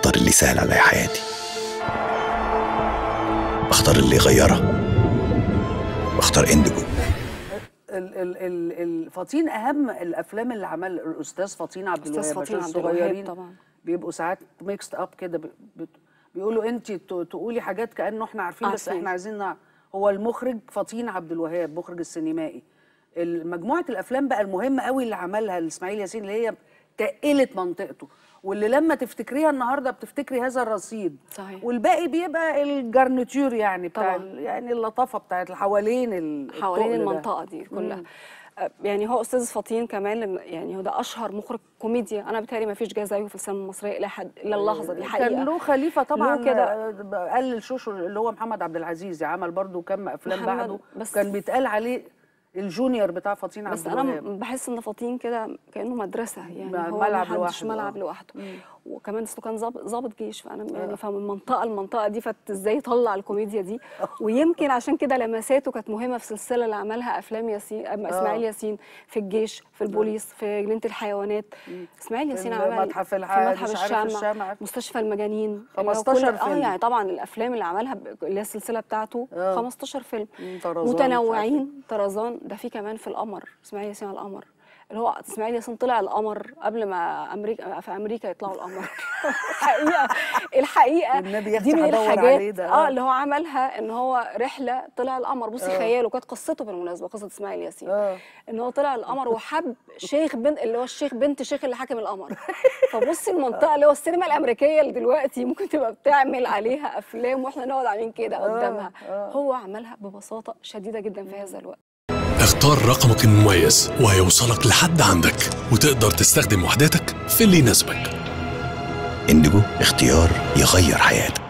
بختار اللي يسهل علي حياتي بختار اللي يغيرها بختار اندجو ال ال ال ال فطين اهم الافلام اللي عمل الاستاذ فطين عبد أستاذ الوهاب فطين عشان عبد الوهاب الصغيرين طبعاً. بيبقوا ساعات ميكست اب كده ب- بت- بيقولوا انت تقولي حاجات كانه احنا عارفين بس عارفين. احنا عايزين نعرف هو المخرج فطين عبد الوهاب مخرج السينمائي مجموعه الافلام بقى المهمه قوي اللي عملها الاسماعيل ياسين اللي هي تقلت منطقته واللي لما تفتكريها النهارده بتفتكري هذا الرصيد صحيح. والباقي بيبقى الجرنتير يعني بتاع طبعاً. ال- يعني اللطافه بتاعت اللي حوالين ال- حوالين التقل ده. المنطقه دي كلها آه، يعني هو استاذ فطين كمان لما- يعني هو ده اشهر مخرج كوميديا انا بتهيألي ما فيش جاي زيه في السينما المصريه الى حد الى اللحظه دي حقيقه كان له خليفه طبعا له كده آه، قلل شوشو اللي هو محمد عبد العزيز عمل برضو كم افلام محمد- بعده بس- كان بيتقال عليه الجونيور بتاع فطين عبد بس انا الوهاب م- بحس ان فطين كده كانه مدرسه يعني م- هو ملعب ما حدش لوحده، ملعب آه. لوحده وكمان اصله كان ظابط ظابط جيش فانا يعني فمن منطقه لمنطقه دي فت ازاي يطلع الكوميديا دي ويمكن عشان كده لمساته كانت مهمه في السلسله اللي عملها افلام ياسين أم- اسماعيل ياسين في الجيش في البوليس في جنينه الحيوانات اسماعيل ياسين عمل المتحف الع- في متحف مش عارف الشمع الشمع. مستشفى المجانين اللي هو 15 كل- اه فيلم. يعني طبعا الافلام اللي عملها ب- اللي هي السلسله بتاعته آه. 15 فيلم مم، طرزان، مش متنوعين طرزان ده في كمان في القمر اسماعيل ياسين على القمر اللي هو اسماعيل ياسين طلع القمر قبل ما امريكا في امريكا يطلعوا القمر الحقيقه الحقيقه والنبي يا دي أختي من هدور الحاجات عليه ده، اه آه. اللي هو عملها ان هو رحله طلع القمر بصي خياله كانت قصته بالمناسبه قصه اسماعيل ياسين آه. ان هو طلع القمر وحب شيخ بنت اللي هو الشيخ بنت شيخ اللي حاكم القمر فبصي المنطقه اللي هو السينما الامريكيه اللي دلوقتي ممكن تبقى بتعمل عليها افلام واحنا نقعد عاملين كده قدامها هو عملها ببساطه شديده جدا في هذا الوقت اختار رقمك المميز وهيوصلك لحد عندك وتقدر تستخدم وحداتك في اللي يناسبك اندجو اختيار يغير حياتك